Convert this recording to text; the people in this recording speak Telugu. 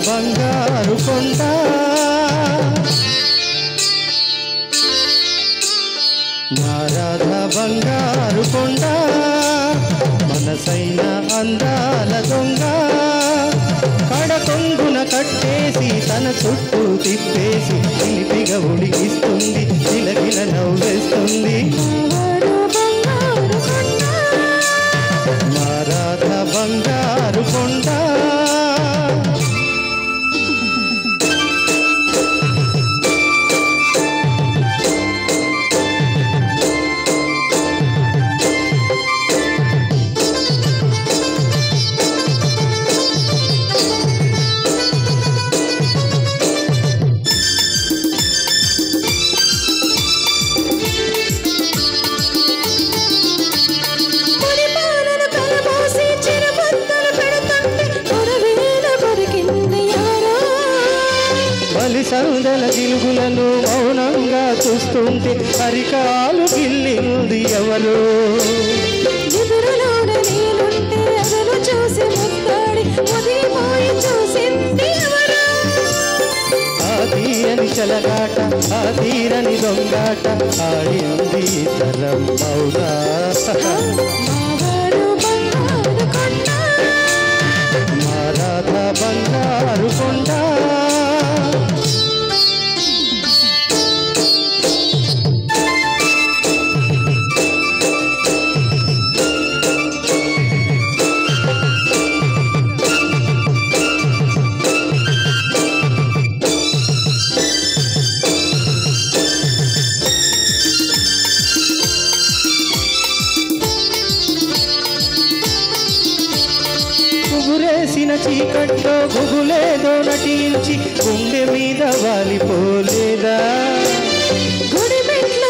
బంగారు కొండ నా రాధ బంగారు కొండ మనసైన అందాల దొంగ కడకొంగున కట్టేసి తన చుట్టూ తిప్పేసి చిలిపిగా ఉడిగిస్తుంది చిలకిల నవ్వేస్తుంది నా రాధ బంగారు కొండ మురిపాలను కలబోసి చిరుబుద్ధులు పెడుతుంటే కొరవేల కొరికింది ఎవరో బలి సందల జిలుగులను మౌనంగా చూస్తుంటే అరికాలు గిల్లింది ఎవరు ఎదురులోన నేనుంటే అదను చూసి ముద్దాడి ముదిరిపోయి చూసింది ఎవరో ఆ తీయని చెలగాట ఆ తీరని దొంగాట ఆడింది తరం మౌనా మావాడు బంగారు కొండ మా రాధ బంగారు కొండ గుబురేసిన చీకట్లో గుబులేదో నటించి గుండె మీద వాలిపోలేదా